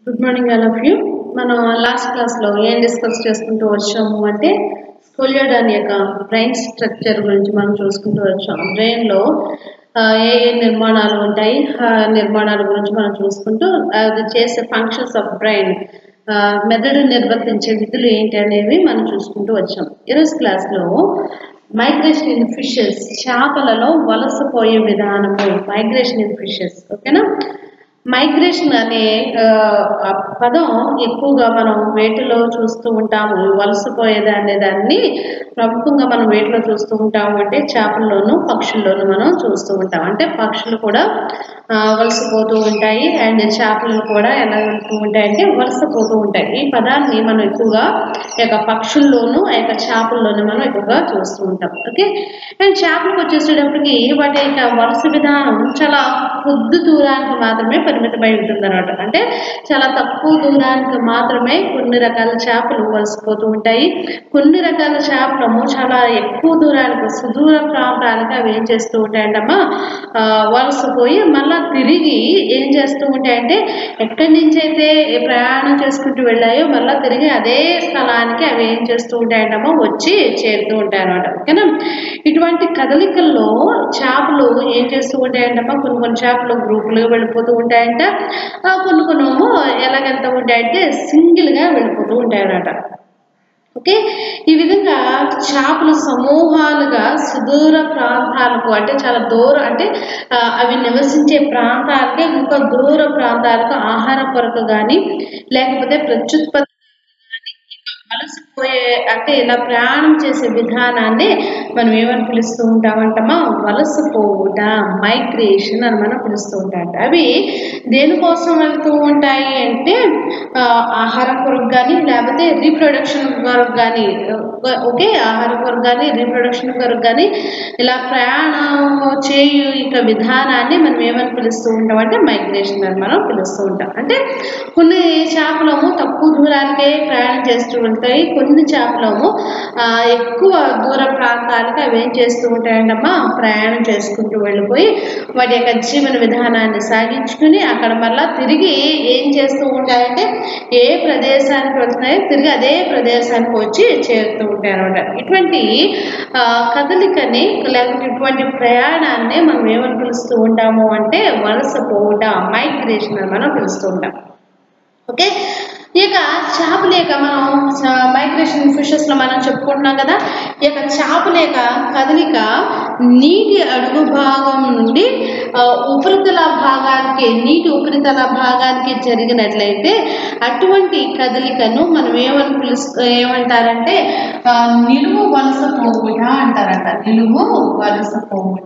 Good morning all of you మనం last క్లాస్లో ఏం డిస్కస్ చేసుకుంటూ వచ్చాము అంటే స్కోలియోడ్ అనే యొక్క బ్రెయిన్ స్ట్రక్చర్ గురించి మనం చూసుకుంటూ వచ్చాం బ్రెయిన్లో ఏ ఏ నిర్మాణాలు ఉంటాయి ఆ నిర్మాణాల గురించి మనం చూసుకుంటూ అది చేసే ఫంక్షన్స్ ఆఫ్ బ్రెయిన్ మెదడు నిర్వర్తించే విధులు ఏంటి అనేవి మనం చూసుకుంటూ వచ్చాం ఈరోజు క్లాస్లో మైగ్రేషన్ ఇన్ ఫిషెస్ చేపలలో వలసపోయే విధానము మైగ్రేషన్ ఇన్ ఫిషెస్ ఓకేనా మైగ్రేషన్ అనే ఆ, ఆ పదం ఎక్కువగా మనం వేటిలో చూస్తూ ఉంటాము వలసపోయేది అనే దాన్ని ప్రముఖంగా మనం వేటిలో చూస్తూ ఉంటాము అంటే చేపల్లోనూ పక్షుల్లోనూ మనం చూస్తూ ఉంటాం అంటే పక్షులు కూడా ఆ, వలసపోతూ ఉంటాయి అండ్ చేపలు కూడా ఎలా వెళ్తూ ఉంటాయి అంటే వలసపోతూ ఉంటాయి ఈ పదాన్ని మనం ఎక్కువగా ఈ యొక్క పక్షుల్లోనూ ఆ యొక్క చేపల్లోనూ మనం ఎక్కువగా చూస్తూ ఉంటాం ఓకే అండ్ చేపలకు వచ్చేసేటప్పటికి వాటి యొక్క వలస విధానం చాలా కొద్ది దూరానికి మాత్రమే పరిమితమై ఉంటుంది అనమాట అంటే చాలా తక్కువ దూరానికి మాత్రమే కొన్ని రకాల చేపలు వలసపోతూ ఉంటాయి కొన్ని రకాల చేపలము చాలా ఎక్కువ దూరానికి సుదూర ప్రాంతాలకు అవి ఏం చేస్తూ ఉంటాయంటమ్మా ఆ, వలసపోయి మళ్ళా తిరిగి ఏం చేస్తూ ఉంటాయంటే ఎక్కడి నుంచి అయితే ప్రయాణం చేసుకుంటూ వెళ్ళాయో మళ్ళీ తిరిగి అదే స్థలానికి అవి ఏం చేస్తూ ఉంటాయంటమ్మా వచ్చి చేరుతూ ఉంటాయి అనమాట ఓకేనా ఇటువంటి కదలికల్లో చేపలు ఏం చేస్తూ ఉంటాయంటమ్మా కొన్ని కొన్ని చేపలు గ్రూపులుగా వెళ్ళిపోతూ ఉంటాయంట ఆ, కొన్ని కొన్ని ఏమో ఎలాగెళ్తూ ఉంటాయంటే సింగిల్గా వెళ్ళిపోతూ ఉంటాయన్నమాట ఓకే ఈ విధంగా చేపలు సమూహాలుగా సుదూర ప్రాంతాలకు అంటే చాలా దూరం అంటే ఆ, అవి నివసించే ప్రాంతాలకి ఇంకా దూర ప్రాంతాలకు ఆహార కొరకు కానీ లేకపోతే ప్రత్యుత్పత్తి వలసపోయే అంటే ఇలా ప్రయాణం చేసే విధానాన్ని మనం ఏమని పిలుస్తూ ఉంటామంటామా వలసపోవుట మైగ్రేషన్ అని మనం పిలుస్తూ ఉంటాం అవి దేనికోసం వెళ్తూ ఉంటాయి అంటే ఆ, ఆహారం కొరకు కానీ లేకపోతే రీప్రొడక్షన్ కొరకు కానీ ఓకే ఆహారం కొరకు కానీ రీప్రొడక్షన్ కొరకు కానీ ఇలా ప్రయాణం చేయు ఇక విధానాన్ని మనం ఏమని పిలుస్తూ ఉంటాం అంటే మైగ్రేషన్ అని మనం పిలుస్తూ ఉంటాం అంటే కొన్ని చేపలము తక్కువ దూరానికే ప్రయాణం చేస్తూ ఉంటాయి కొన్ని చేపలము ఆ, ఎక్కువ దూర ప్రాంతాలకు అవి ఏం చేస్తూ ఉంటాయంటమ్మా ప్రయాణం చేసుకుంటూ వెళ్ళిపోయి వాటి యొక్క జీవన విధానాన్ని సాగించుకుని అక్కడ మళ్ళా తిరిగి ఏం చేస్తూ ఉంటాయంటే ఏ ప్రదేశానికి వెళ్తున్నాయో తిరిగి అదే ప్రదేశానికి వచ్చి చేరుతూ ఉంటాయి అనమాట ఇటువంటి ఆ, కదలికని లేకపోతే ఇటువంటి ప్రయాణాన్ని మనం ఏమని పిలుస్తూ ఉంటాము అంటే వలస పోవుట మైగ్రేషన్ అని మనం పిలుస్తూ ఉంటాం ఓకే ఇక చేపల యొక్క మనం మైగ్రేషన్ ఫిషెస్ లో మనం చెప్పుకుంటున్నాం కదా ఈ యొక్క చేపల యొక్క కదలిక నీటి అడుగు భాగం నుండి ఆ, ఉపరితల భాగానికి నీటి ఉపరితల భాగానికి జరిగినట్లయితే అటువంటి కదలికను మనం ఏమని పిలుస్తూ ఏమంటారంటే ఆ, నిలువు వలస పోవుట అంటారంట నిలువు వలస పోవుట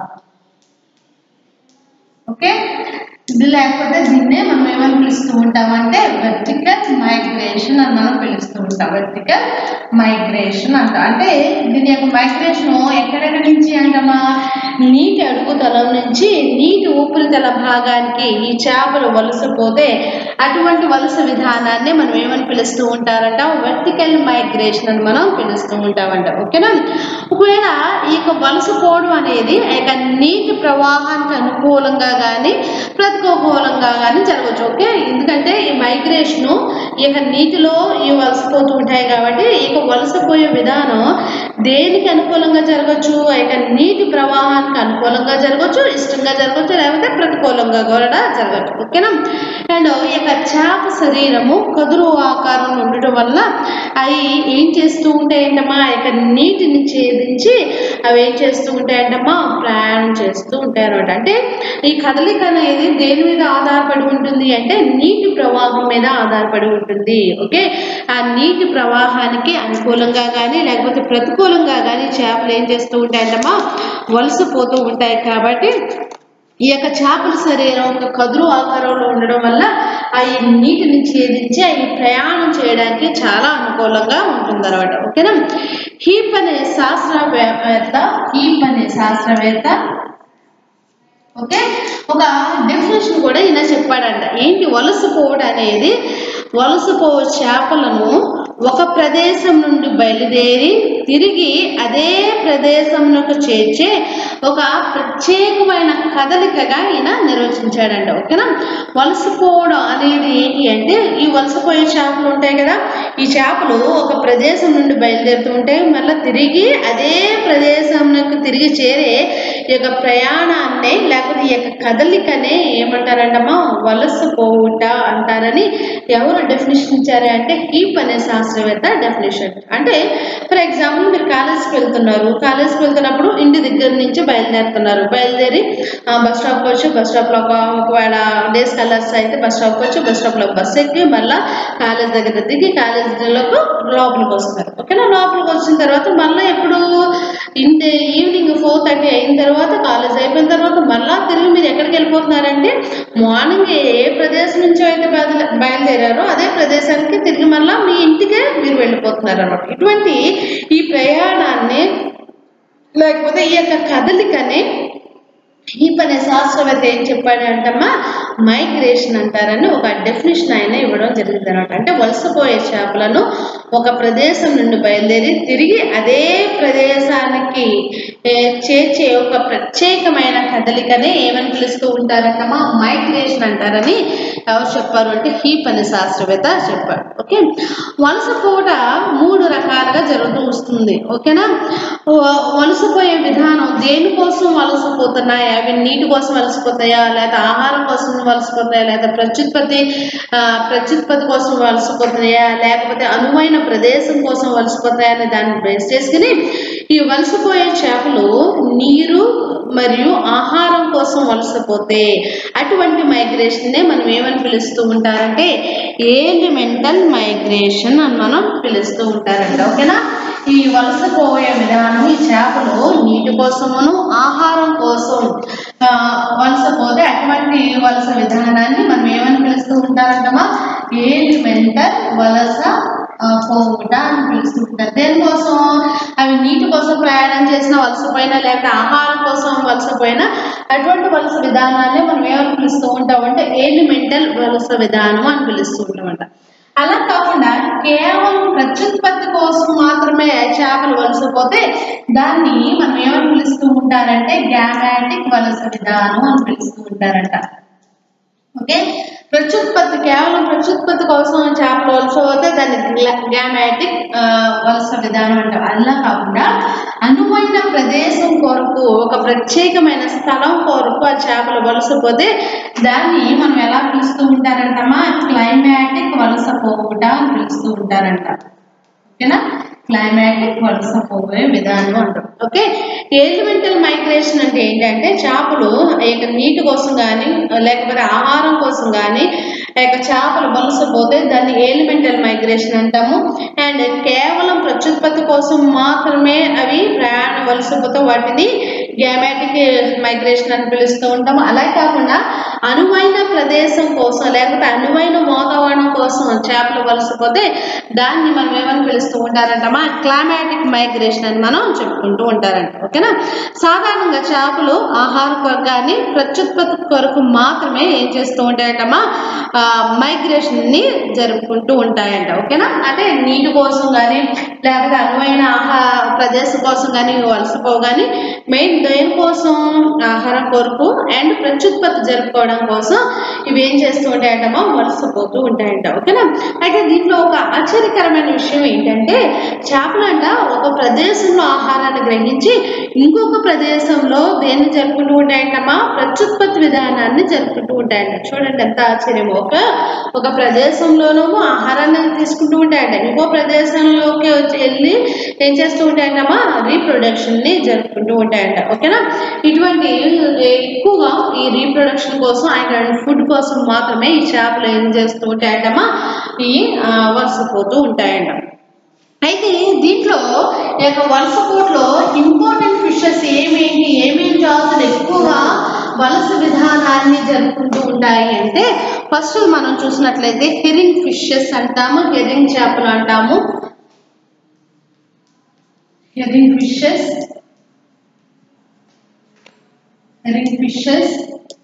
ఓకే ఇది లేకపోతే దీన్నే మనం ఏమని పిలుస్తూ ఉంటామంటే వెర్టికల్ మైగ్రేషన్ అని మనం పిలుస్తూ ఉంటాం వెర్టికల్ మైగ్రేషన్ అంట అంటే దీని యొక్క మైగ్రేషన్ ఎక్కడెక్కడి నుంచి అంటామా నీటి అడుగుతలం నుంచి నీటి ఉపరితల భాగానికి ఈ చేపలు వలసపోతే అటువంటి వలస విధానాన్ని మనం ఏమని పిలుస్తూ ఉంటారంట వెర్టికల్ మైగ్రేషన్ అని మనం పిలుస్తూ ఉంటామంట ఓకేనా ఒకవేళ ఈ యొక్క వలసపోవడం అనేది ఆ యొక్క నీటి ప్రవాహానికి అనుకూలంగా కానీ ప్రతికూలంగా కానీ జరగవచ్చు ఓకే ఎందుకంటే ఈ మైగ్రేషన్ ఈ యొక్క నీటిలో ఈ వలసపోతూ ఉంటాయి కాబట్టి ఈ యొక్క వలసపోయే విధానం దేనికి అనుకూలంగా జరగచ్చు ఆ యొక్క నీటి ప్రవాహానికి అనుకూలంగా జరగచ్చు ఇష్టంగా జరగచ్చు లేకపోతే ప్రతికూలంగా కూడా జరగచ్చు ఓకేనా అండ్ ఈ యొక్క చేప శరీరము కదురు ఆకారంలో ఉండటం వల్ల అవి ఏం చేస్తూ ఉంటాయంటమ్మా ఆ యొక్క నీటిని ఛేదించి అవి ఏం చేస్తూ ఉంటాయంటమ్మా ప్రయాణం చేస్తూ ఉంటాయి అనమాట అంటే ఈ కదలిక అనేది దేని మీద ఆధారపడి ఉంటుంది అంటే నీటి ప్రవాహం మీద ఆధారపడి ఉంటుంది ఓకే ఆ నీటి ప్రవాహానికి అనుకూలంగా కానీ లేకపోతే ప్రతికూలంగా కానీ చేపలు ఏం చేస్తూ ఉంటాయంటమ్మా వలసపోతూ ఉంటాయి కాబట్టి ఈ యొక్క చేపల శరీరం ఒక కదురు ఆకారంలో ఉండడం వల్ల ఆ ఈ నీటిని ఛేదించి అవి ప్రయాణం చేయడానికి చాలా అనుకూలంగా ఉంటుంది అనమాట ఓకేనా హీప్ అనే శాస్త్రవేత్త హీప్ అనే శాస్త్రవేత్త ఓకే ఒక డెఫినేషన్ కూడా ఈయన చెప్పాడంట ఏంటి వలసపోవడం అనేది వలసపో చేపలను ఒక ప్రదేశం నుండి బయలుదేరి తిరిగి అదే ప్రదేశంలోకి చేర్చే ఒక ప్రత్యేకమైన కదలికగా ఈయన నిర్వచించాడంట ఓకేనా వలసపోవడం అనేది ఏంటి అంటే ఈ వలసపోయే చేపలు ఉంటాయి కదా ఈ చేపలు ఒక ప్రదేశం నుండి బయలుదేరుతూ ఉంటాయి మళ్ళీ తిరిగి అదే ప్రదేశంకి తిరిగి చేరే ఈ యొక్క ప్రయాణాన్ని లేకపోతే ఈ యొక్క కదలికనే ఏమంటారంటమ్మా వలసపోవుట అంటారని ఎవరు డెఫినేషన్ ఇచ్చారు అంటే హీప్ అనే శాస్త్రవేత్త డెఫినేషన్ అంటే ఫర్ ఎగ్జాంపుల్ మీరు కాలేజ్కి వెళ్తున్నారు కాలేజ్కి వెళ్తున్నప్పుడు ఇంటి దగ్గర నుంచి బయలుదేరుతున్నారు బయలుదేరి బస్ స్టాప్కి వచ్చి బస్ స్టాప్లో ఒక ఒకవేళ డేస్ కలర్స్ అయితే బస్ స్టాప్కి వచ్చి బస్ స్టాప్లో బస్ ఎక్కి మళ్ళీ కాలేజ్ దగ్గర దిగి కాలేజీలోకి లోపలికి వస్తారు ఓకేనా లోపలికి వచ్చిన తర్వాత మళ్ళీ ఎప్పుడు ఇంటి ఈవినింగ్ ఫోర్ థర్టీ అయిన తర్వాత కాలేజ్ అయిపోయిన తర్వాత మళ్ళీ తిరిగి మీరు ఎక్కడికి వెళ్ళిపోతున్నారంటే మార్నింగ్ ఏ ప్రదేశం నుంచో అయితే బయలు బయలుదేరారో అదే ప్రదేశానికి తిరిగి మళ్ళీ మీ ఇంటికే మీరు వెళ్ళిపోతున్నారు అనమాట ఇటువంటి ఈ ప్రయాణాన్ని లేకపోతే ఈ యొక్క కదలికని హీప్ అనే శాస్త్రవేత్త ఏం చెప్పాడు అంటమ్మా మైగ్రేషన్ అంటారని ఒక డెఫినేషన్ ఆయన ఇవ్వడం జరిగింది అనమాట అంటే వలసపోయే చేపలను ఒక ప్రదేశం నుండి బయలుదేరి తిరిగి అదే ప్రదేశానికి ఏ, చేర్చే ఒక ప్రత్యేకమైన కదలికనే ఏమని పిలుస్తూ ఉంటారంటమ్మా మైగ్రేషన్ అంటారని ఎవరు చెప్పారు అంటే హీప్ అనే శాస్త్రవేత్త చెప్పాడు ఓకే వలసపోట మూడు రకాలుగా జరుగుతూ వస్తుంది ఓకేనా వ- వలసపోయే విధానం దేనికోసం వలసపోతున్నాయి అవి నీటి కోసం వలసపోతాయా లేదా ఆహారం కోసం వలసపోతాయా లేదా ప్రత్యుత్పత్తి ఆ, ప్రత్యుత్పత్తి కోసం వలసపోతున్నాయా లేకపోతే అనువైన ప్రదేశం కోసం వలసపోతాయా అనే దాన్ని బేస్ చేసుకుని ఈ వలసపోయే చేపలు నీరు మరియు ఆహారం కోసం వలసపోతే అటువంటి మైగ్రేషన్నే మనం ఏమని పిలుస్తూ ఉంటారంటే ఏలిమెంటల్ మైగ్రేషన్ అని మనం పిలుస్తూ ఉంటారంట ఓకేనా ఈ వలసపోయే విధానం ఈ చేపలు నీటి కోసమును ఆహారం కోసం ఆ, వలసపోతే అటువంటి వలస విధానాన్ని మనం ఏమని పిలుస్తూ ఉంటారంటమా ఏలిమెంటల్ వలస ఆ, పోవుట అని పిలుస్తూ ఉంటారు దేనికోసం అవి నీటి కోసం ప్రయాణం చేసిన వలసపోయినా లేకపోతే ఆహారం కోసం వలసపోయినా అటువంటి వలస విధానాన్ని మనం ఏమని పిలుస్తూ ఉంటాం అంటే ఏలిమెంటల్ వలస విధానం అని పిలుస్తూ ఉంటామంట అలా కాకుండా కేవలం ప్రత్యుత్పత్తి కోసం మాత్రమే చేపలు వలసపోతే దాన్ని మనం ఏమని పిలుస్తూ ఉంటారంటే గ్యామాటిక్ వలస విధానం అని పిలుస్తూ ఉంటారంట ఓకే ప్రత్యుత్పత్తి కేవలం ప్రత్యుత్పత్తి కోసం చేపలు వలస పోతే దాన్ని గ్యామాటిక్ వలస విధానం అంటారు అలా కాకుండా అనువైన ప్రదేశం కొరకు ఒక ప్రత్యేకమైన స్థలం కొరకు ఆ చేపలు వలసపోతే దాన్ని మనం ఎలా పిలుస్తూ ఉంటారంటమా క్లైమాటిక్ వలస పోవుట అని పిలుస్తూ ఉంటారంట ఓకేనా క్లైమాటిక్ వలస పోయే విధానం అంటాం ఓకే ఎలిమెంటల్ మైగ్రేషన్ అంటే ఏంటంటే చేపలు ఇక నీటి కోసం కానీ లేకపోతే ఆహారం కోసం కానీ ఇక చేపలు వలసపోతే దాన్ని ఎలిమెంటల్ మైగ్రేషన్ అంటాము అండ్ కేవలం ప్రత్యుత్పత్తి కోసం మాత్రమే అవి ప్రయాణ వలసపోతే వాటిని గ్యామాటిక్ మైగ్రేషన్ అని పిలుస్తూ ఉంటాము అలా కాకుండా అనువైన ప్రదేశం కోసం లేకపోతే అనువైన వాతావరణం కోసం చేపలు వలసపోతే దాన్ని మనం ఏమని పిలుస్తూ ఉంటారంటమా క్లైమాటిక్ మైగ్రేషన్ అని మనం చెప్పుకుంటూ ఉంటారంట ఓకేనా సాధారణంగా చేపలు ఆహారం కొరకు కానీ ప్రత్యుత్పత్తి కొరకు మాత్రమే ఏం చేస్తూ ఉంటాయంటమ్మా మైగ్రేషన్ ని జరుపుకుంటూ ఉంటాయంట ఓకేనా అంటే నీటి కోసం కానీ లేకపోతే అనువైన ఆహార ప్రదేశం కోసం కానీ వలసపోవు కానీ మెయిన్ దేనికోసం ఆహారం కొరకు అండ్ ప్రత్యుత్పత్తి జరుపుకోవడం కోసం ఇవి ఏం చేస్తూ ఉంటాయంటమ్మా వలసపోతూ ఉంటాయంట ఓకేనా అయితే దీంట్లో ఒక ఆశ్చర్యకరమైన విషయం ఏంటంటే చేపలు అంట ఒక ప్రదేశంలో ఆహారాన్ని గ్రహించి ఇంకొక ప్రదేశంలో దేన్ని జరుపుకుంటూ ఉంటాయంటమ్మా ప్రత్యుత్పత్తి విధానాన్ని జరుపుకుంటూ ఉంటాయంట చూడండి ఎంత ఆశ్చర్యమో ఒక ఒక ప్రదేశంలోనేమో ఆహారాన్ని తీసుకుంటూ ఉంటాయంట ఇంకో ప్రదేశంలోకి వచ్చి వెళ్ళి ఏం చేస్తూ ఉంటాయంటమ్మా రీప్రొడక్షన్ ని జరుపుకుంటూ ఉంటాయంట ఓకేనా ఇటువంటి ఎక్కువగా ఈ రీప్రొడక్షన్ కోసం అండ్ ఫుడ్ కోసం మాత్రమే ఈ చేపలు ఏం చేస్తూ ఉంటాయంటమ్మా ఈ ఆ, వలసపోతూ ఉంటాయంట అయితే దీంట్లో ఈ యొక్క వలస పోట్లో ఇంపార్టెంట్ ఫిషెస్ ఏమేంటి ఏమేమి జాతులు ఎక్కువగా వలస విధానాన్ని జరుపుకుంటూ ఉంటాయి అంటే ఫస్ట్ మనం చూసినట్లయితే హెరింగ్ ఫిషెస్ అంటాము హెరింగ్ చేపలు అంటాము హెరింగ్ ఫిషెస్ హెరింగ్ ఫిషెస్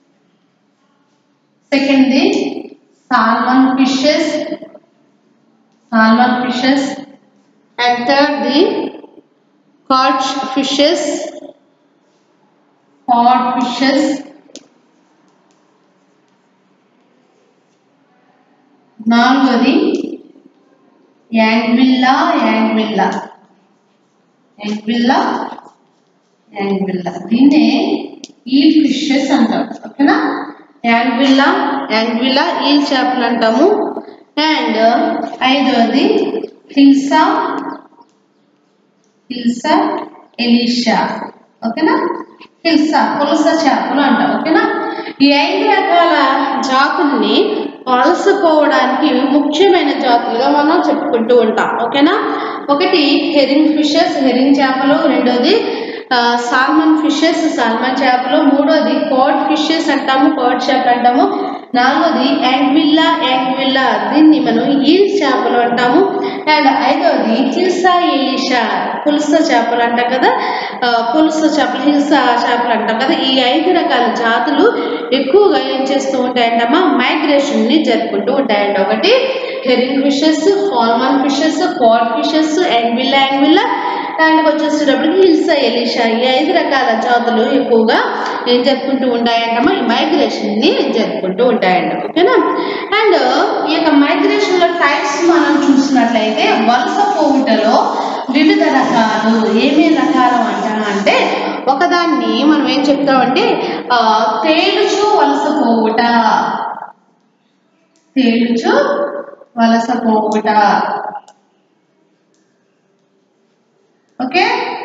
సెకండ్ది salmon fishes salmon fishes and third the cod fishes cod fishes నాలుగోది యాంగ్విల్లా యాంగ్విల్లా యాంగ్విల్లా యాంగ్విల్లా దీన్నే ఈ ఫిషెస్ అంటాం ఓకేనా యాంగ్విల్లా యాంగ్విల్లా ఈ చేపలు అంటాము అండ్ ఐదవది హిల్సా హిల్సా ఎలిషా ఓకేనా హిల్సా పులస చేపలు అంటాం ఓకేనా ఈ ఐదు రకాల జాతుల్ని వలసపోవడానికి ముఖ్యమైన జాతులుగా మనం చెప్పుకుంటూ ఉంటాం ఓకేనా ఒకటి హెరింగ్ ఫిషెస్ హెరింగ్ చేపలు రెండోది సాల్మన్ ఫిషెస్ సాల్మన్ చేపలు మూడోది కోడ్ ఫిషెస్ అంటాము కోడ్ చేపలు అంటాము నాలుగోది యాంగ్విల్లా యాంగ్విల్లా దీన్ని మనం ఈల్ చేపలు అంటాము అండ్ ఐదవది హిల్సా ఈలిషా పులుస చేపలు అంటాం కదా ఆ, పులుస చేపలు హిల్సా చేపలు అంటాం కదా ఈ ఐదు రకాల జాతులు ఎక్కువగా ఏం చేస్తూ ఉంటాయంటమ్మా మైగ్రేషన్ ని జరుపుకుంటూ ఉంటాయంట ఒకటి herring fishes salmon fishes cod fishes anguilla anguilla and వచ్చేసేటప్పటికి హిల్సా ఎలిషా ఈ ఐదు రకాల జాతులు ఎక్కువగా ఏం జరుపుకుంటూ ఉంటాయంటమ్మా ఈ మైగ్రేషన్ ని జరుపుకుంటూ ఉంటాయంట ఓకేనా అండ్ ఈ యొక్క మైగ్రేషన్ లో టైప్స్ మనం చూసినట్లయితే వలస పోవుటలో వివిధ రకాలు ఏమేమి రకాలు అంటా అంటే ఒకదాన్ని మనం ఏం చెప్తామంటే ఆ, తేలుచు వలస పోవుట తేలుచు వలస పోవుట ఓకే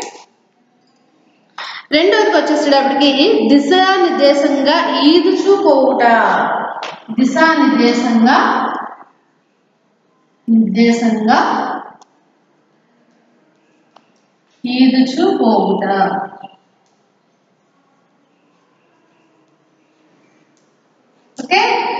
రెండోదికి వచ్చేసేటప్పటికి దిశానిర్దేశంగా ఈదుచూ పోవుట దిశానిర్దేశంగా నిర్దేశంగా ఈదుచూ పోవుట ఓకే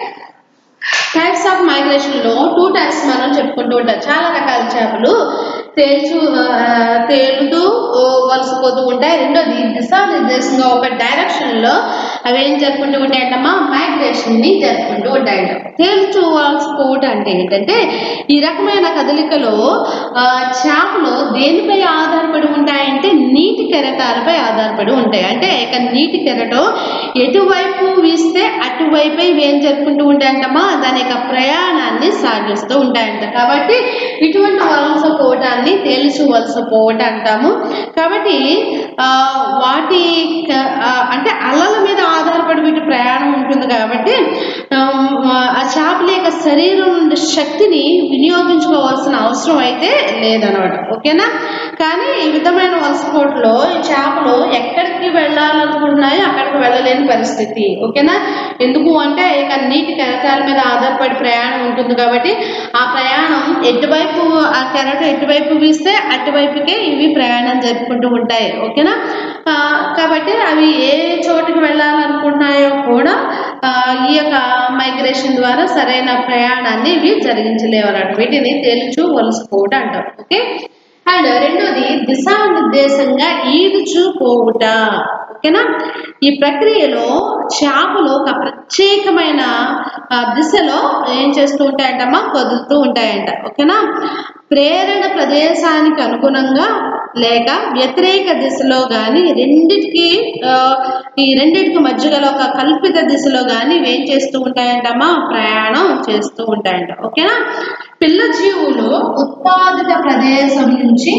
టైప్స్ ఆఫ్ మైగ్రేషన్ లో టూ టైప్స్ మనం చెప్పుకుంటూ ఉంటాం చాలా రకాల చేపలు తేల్చు ఆ, తేలుతూ ఓ, వలసపోతూ ఉంటాయి రెండోది దిశానిర్దేశంగా ఒక డైరెక్షన్ లో అవి ఏం జరుపుకుంటూ ఉంటాయంటమ్మా మైగ్రేషన్ ని జరుపుకుంటూ ఉంటాయంట తేల్చు వలసపోవటం అంటే ఏంటంటే ఈ రకమైన కదలికలో ఆ, చేపలు దేనిపై ఆధారపడి ఉంటాయంటే నీటి కెరటాలపై ఆధారపడి ఉంటాయి అంటే ఇక నీటి కెరటం ఎటువైపు వీస్తే అటువైపే ఇవి ఏం జరుపుకుంటూ ఉంటాయంటమ్మా దాని యొక్క ప్రయాణాన్ని సాగిస్తూ ఉంటాయంట కాబట్టి ఇటువంటి వలస పోవటాన్ని తేలిసు వలస పోవట అంటాము కాబట్టి ఆ, వాటి క- ఆ, అంటే అలల మీద ఆధారపడి వీటి ప్రయాణం ఉంటుంది కాబట్టి ఆ, ఆ చేపల యొక్క శరీరం నుండి శక్తిని వినియోగించుకోవాల్సిన అవసరం అయితే లేదనమాట ఓకేనా కానీ ఈ విధమైన వలసపోటులో ఈ చేపలు ఎక్కడికి వెళ్ళాలనుకుంటున్నాయో అక్కడికి వెళ్ళలేని పరిస్థితి ఓకేనా ఎందుకు అంటే ఇక నీటి కెరటాల మీద ఆధారపడి ప్రయాణం ఉంటుంది కాబట్టి ఆ ప్రయాణం ఎటువైపు ఆ కెరటం ఎటువైపు వీస్తే అటువైపుకే ఇవి ప్రయాణం జరుపుకుంటూ ఉంటాయి ఓకేనా ఆ, కాబట్టి అవి ఏ చోటుకి వెళ్ళాలనుకుంటున్నాయో కూడా ఆ, ఈ యొక్క మైగ్రేషన్ ద్వారా సరైన ప్రయాణాన్ని ఇవి జరిగించలేవు అన్నట్టు వీటిని తేలుచు వలసపోవడం అంటారు ఓకే అండ్ రెండోది దిశానిర్దేశంగా ఈదుచు పోవుట ఓకేనా ఈ ప్రక్రియలో చేపలు ఒక ప్రత్యేకమైన ఆ, దిశలో ఏం చేస్తూ ఉంటాయంటమ్మా కదులుతూ ఉంటాయంట ఓకేనా ప్రేరణ ప్రదేశానికి అనుగుణంగా లేక వ్యతిరేక దిశలో కానీ రెండిటికి ఆ, ఈ రెండిటికి మధ్య గల ఒక కల్పిత దిశలో కానీ ఇవి ఏం చేస్తూ ఉంటాయంటమ్మా ప్రయాణం చేస్తూ ఉంటాయంట ఓకేనా పిల్ల జీవులు ఉత్పాదిత ప్రదేశం నుంచి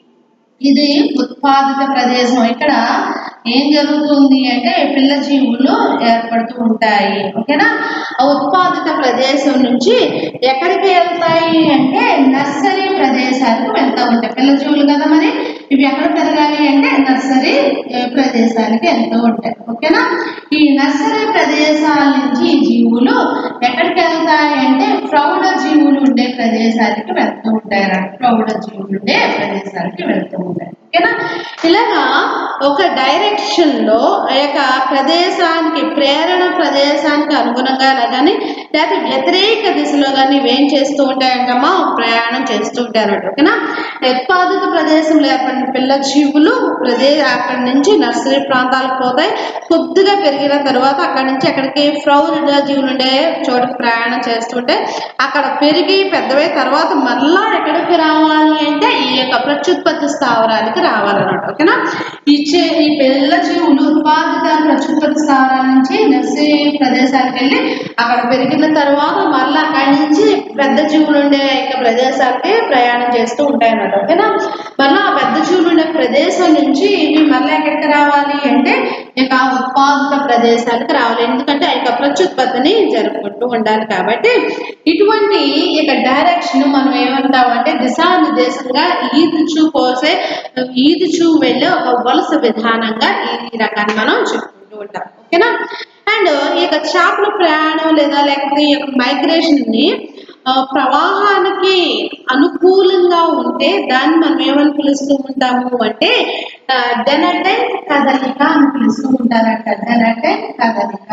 ఇది ఉత్పాదిత ప్రదేశం ఇక్కడ ఏం జరుగుతుంది అంటే పిల్ల జీవులు ఏర్పడుతూ ఉంటాయి ఓకేనా ఆ ఉత్పాదిత ప్రదేశం నుంచి ఎక్కడికి వెళ్తాయి అంటే నర్సరీ ప్రదేశాలకు వెళ్తా ఉంటాయి పిల్ల జీవులు కదా మరి ఇవి ఎక్కడ పెరగాలి అంటే నర్సరీ ఏ, ప్రదేశానికి వెళ్తూ ఉంటాయి ఓకేనా ఈ నర్సరీ ప్రదేశాల నుంచి ఈ జీవులు ఎక్కడికి వెళ్తాయి అంటే ప్రౌఢ జీవులు ఉండే ప్రదేశానికి వెళ్తూ ఉంటాయి రా. ప్రౌఢ జీవులు ఉండే ప్రదేశానికి వెళ్తూ ఉంటాయి ఓకేనా ఇలాగా ఒక డైరెక్షన్ లో ఆ యొక్క ప్రదేశానికి ప్రేరణ ప్రదేశానికి అనుగుణంగా కానీ లేకపోతే వ్యతిరేక దిశలో కానీ ఇవేం చేస్తూ ఉంటాయంటమ్మా ప్రయాణం చేస్తూ ఉంటాయి అన్నమాట ఓకేనా ఉత్పాదిత ప్రదేశంలో ఏర్పడిన పిల్ల జీవులు ప్రదే అక్కడి నుంచి నర్సరీ ప్రాంతాలకు పోతాయి కొద్దిగా పెరిగిన తర్వాత అక్కడి నుంచి అక్కడికి ప్రౌఢ జీవులు ఉండే చోటుకు ప్రయాణం చేస్తుంటే అక్కడ పెరిగి పెద్దవై తర్వాత మళ్ళా ఎక్కడికి రావాలి అంటే ఈ యొక్క ప్రత్యుత్పత్తి స్థావరానికి రావాలన్నమాట ఓకేనా ఇచ్చే ఈ పిల్ల జీవులు ఉత్పాదిత ప్రత్యుత్పత్తి స్థావరాల నుంచి నర్సరీ ప్రదేశాలకు వెళ్ళి అక్కడ పెరిగిన తర్వాత మళ్ళీ అక్కడి నుంచి పెద్ద జీవులు ఉండే యొక్క ప్రదేశాలకి ప్రయాణం చేస్తూ ఉంటాయి అన్నమాట ఓకేనా మళ్ళీ ఆ పెద్ద జీవులు ఉండే ప్రదేశం నుంచి ఇవి మళ్ళీ ఎక్కడికి రావాలి అంటే ఇక ఉత్పాదిత ప్రదేశాలకు రావాలి ఎందుకంటే ఆ యొక్క ప్రత్యుత్పత్తిని జరుపుకుంటూ ఉండాలి కాబట్టి ఇటువంటి ఇక డైరెక్షన్ మనం ఏమంటామంటే దిశానిర్దేశంగా ఈదుచూ పోసే ఈదుచూ వెళ్ళే ఒక వలస విధానంగా ఈ రకాన్ని మనం చెప్పుకుంటూ ఉంటాం ఓకేనా అండ్ ఈ యొక్క చేపల ప్రయాణం లేదా లేకపోతే ఈ యొక్క మైగ్రేషన్ ని ఆ, ప్రవాహానికి అనుకూలంగా ఉంటే దాన్ని మనం ఏమని పిలుస్తూ ఉంటాము అంటే డెనటెన్ కదలిక అని పిలుస్తూ ఉంటారంట డెనటెన్ కదలిక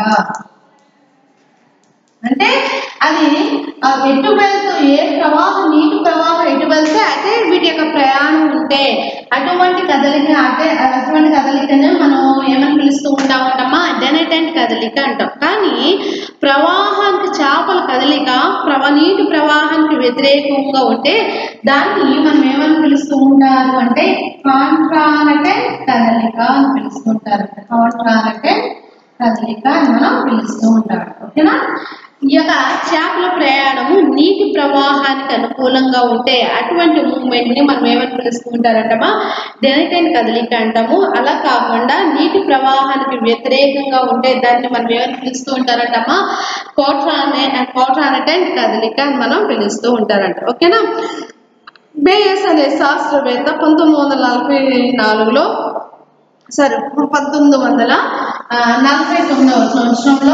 అంటే అది ఆ ఎటు వెళ్తూ ఏ ప్రవాహం నీటి ప్రవాహం ఎటు వెళ్తే అదే వీటి యొక్క ప్రయాణం ఉంటే అటువంటి కదలిక అదే అటువంటి కదలికను మనం ఏమని పిలుస్తూ ఉంటాం అంటమ్మా డెనటెంట్ కదలిక అంటాం కానీ ప్రవాహానికి చేపల కదలిక ప్రవ నీటి ప్రవాహానికి వ్యతిరేకంగా ఉంటే దాన్ని మనం ఏమని పిలుస్తూ ఉంటారు అంటే కాంట్రానటెంట్ కదలిక అని పిలుస్తూ ఉంటారు కాంట్రానటెంట్ కదలిక అని మనం పిలుస్తూ ఉంటాం ఓకేనా ఈ యొక్క చేపల ప్రయాణము నీటి ప్రవాహానికి అనుకూలంగా ఉంటే అటువంటి మూమెంట్ ని మనం ఏమని పిలుస్తూ ఉంటారంటమా డెనటైన్ కదలిక అంటాము అలా కాకుండా నీటి ప్రవాహానికి వ్యతిరేకంగా ఉంటే దాన్ని మనం ఏమని పిలుస్తూ ఉంటారంటమా కోట్రానే కోట్రానటైన్ కదలిక అని మనం పిలుస్తూ ఉంటారంట ఓకేనా బేయస్ అనే శాస్త్రవేత్త పంతొమ్మిది వందల నలభై నాలుగులో సరే పంతొమ్మిది వందల ఆ, నలభై తొమ్మిదవ సంవత్సరంలో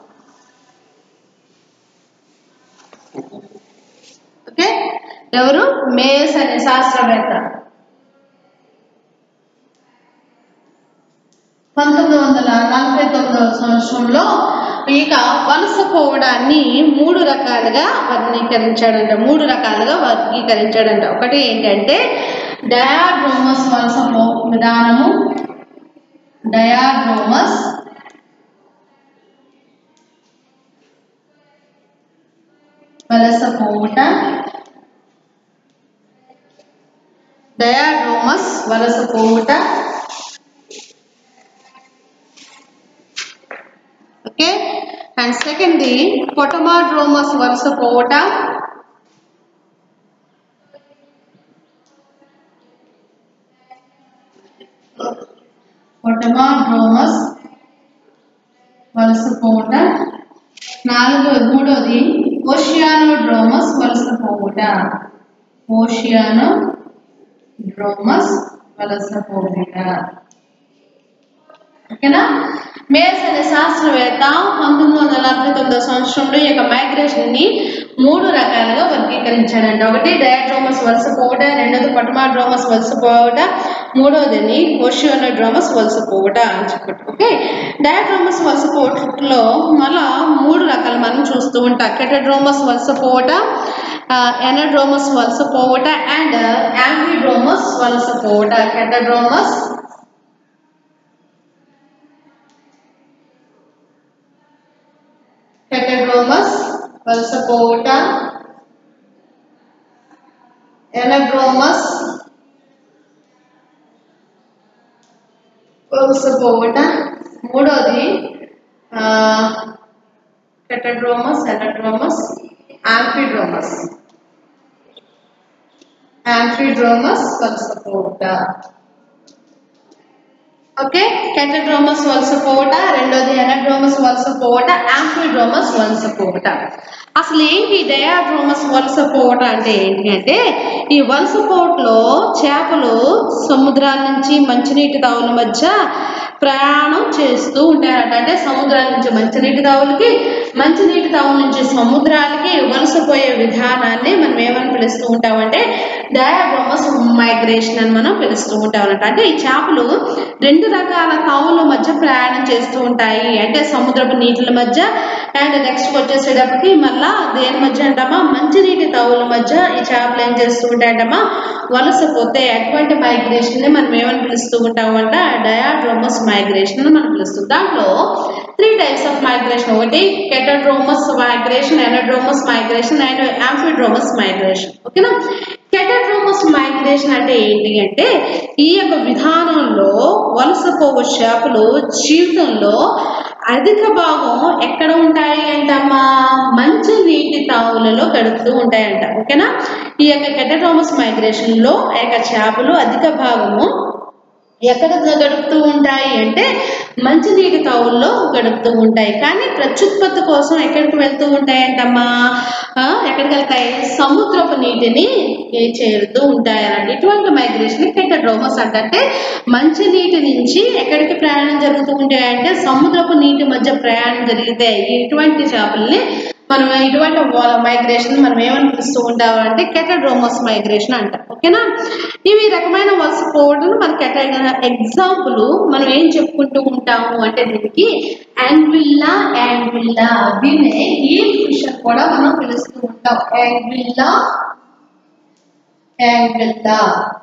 ఓకే ఎవరు మేయస్ అనే శాస్త్రవేత్త పంతొమ్మిది వందల నలభై తొమ్మిదవ సంవత్సరంలో ఇక వలస పోవడాన్ని మూడు రకాలుగా వర్గీకరించాడంట మూడు రకాలుగా వర్గీకరించాడంట ఒకటి ఏంటంటే డయాడ్రోమస్ వలస పో విధానము డయాడ్రోమస్ వలస పోవుట డయాడ్రోమస్ వలస పోవుట okay and second the potamodromous వలస పోవుట పొటమాడ్రోమస్ వలస పోవుట నాలుగో మూడోది ఓషియానోడ్రోమస్ వలస పోవుట ఓషియానో డ్రోమస్ వలస పోవుట ఓకేనా మేస్ అనే శాస్త్రవేత్త పంతొమ్మిది వందల నలభై తొమ్మిదో సంవత్సరంలో ఈ యొక్క మైగ్రేషన్ ని మూడు రకాలుగా వర్గీకరించాడంట ఒకటి డయాడ్రోమస్ వలస పోవుట రెండోది పటమాడ్రోమస్ వలస పోవుట మూడోదిని ఓషియోనోడ్రోమస్ వలస పోవుట అని చెప్పాడు ఓకే డయాడ్రోమస్ వలస పోవటలో మళ్ళా మూడు రకాలు మనం చూస్తూ ఉంటాం కెటడ్రోమస్ వలస పోవట ఎనడ్రోమస్ వలస పోవట అండ్ యాంఫిడ్రోమస్ వలస పోవట కెటడ్రోమస్ హెటడ్రోమస్ వలస పోవుట ఎనడ్రోమస్ వలస పోవుట మూడోది హెటడ్రోమస్ ఎనడ్రోమస్ యాంఫిడ్రోమస్ యాంఫిడ్రోమస్ వలస పోవుట ఓకే కెటడ్రోమస్ వలస పోవట రెండోది ఎనడ్రోమస్ వలస పోవట యాంఫిడ్రోమస్ వలస పోవట అసలు ఏంటి డయాడ్రోమస్ వలస పోవట అంటే ఏంటి అంటే ఈ వలస పోవటలో చేపలు సముద్రాల నుంచి మంచినీటి తావుల మధ్య ప్రయాణం చేస్తూ ఉంటారట అంటే సముద్రాల నుంచి మంచినీటి తావులకి మంచినీటి తావుల నుంచి సముద్రాలకి వలసపోయే విధానాన్ని మనం ఏమని పిలుస్తూ ఉంటామంటే డయాడ్రోమస్ మైగ్రేషన్ అని మనం పిలుస్తూ ఉంటామన్నమాట అంటే ఈ చేపలు రెండు రకాల తావుల మధ్య ప్రయాణం చేస్తూ ఉంటాయి అంటే సముద్రపు నీటిల మధ్య అండ్ నెక్స్ట్ వచ్చేసేటప్పటికి మళ్ళా దేని మధ్య అంటామా మంచినీటి తావుల మధ్య ఈ చేపలు ఏం చేస్తూ ఉంటాయంటమ్మా వలసపోతే అటువంటి మైగ్రేషన్ ని మనం ఏమని పిలుస్తూ ఉంటామంట డయాడ్రోమస్ మైగ్రేషన్ అని మనం పిలుస్తాం దాంట్లో త్రీ టైప్స్ ఆఫ్ మైగ్రేషన్ ఒకటి catadromous migration anadromous migration and amphidromous migration ఓకేనా కెటడ్రోమస్ మైగ్రేషన్ అంటే ఏంటి అంటే ఈ యొక్క విధానంలో వలసపోవు చేపలు జీవితంలో అధిక భాగం ఎక్కడ ఉంటాయి అంటమ్మా మంచి నీటి తావులలో గడుపుతూ ఉంటాయంట ఓకేనా ఈ యొక్క కెటడ్రోమస్ మైగ్రేషన్ లో ఆ యొక్క చేపలు అధిక భాగము ఎక్కడ గడుపుతూ ఉంటాయి అంటే మంచినీటి తావుల్లో గడుపుతూ ఉంటాయి కానీ ప్రత్యుత్పత్తి కోసం ఎక్కడికి వెళ్తూ ఉంటాయంటమ్మా ఆ, ఎక్కడికి వెళ్తాయి సముద్రపు నీటిని ఏ చేరుతూ ఉంటాయి అన్నట్టు ఇటువంటి మైగ్రేషన్ కెటడ్రోమస్ అంటే మంచినీటి నుంచి ఎక్కడికి ప్రయాణం జరుగుతూ ఉంటాయంటే సముద్రపు నీటి మధ్య ప్రయాణం జరిగితే ఇటువంటి చేపల్ని మనం ఇటువంటి మైగ్రేషన్ మనం ఏమని పిలుస్తూ ఉంటాము అంటే కెటడ్రోమస్ మైగ్రేషన్ అంట ఓకేనా ఇవి రకమైన వలస పోవడం మనకి ఎగ్జాంపుల్ మనం ఏం చెప్పుకుంటూ ఉంటాము అంటే దీనికి యాంగ్విల్లా యాంగ్విల్లా దీన్నే ఈల్ ఫిష్ అని కూడా మనం పిలుస్తూ ఉంటాం యాంగ్విల్లా యాంగ్విల్లా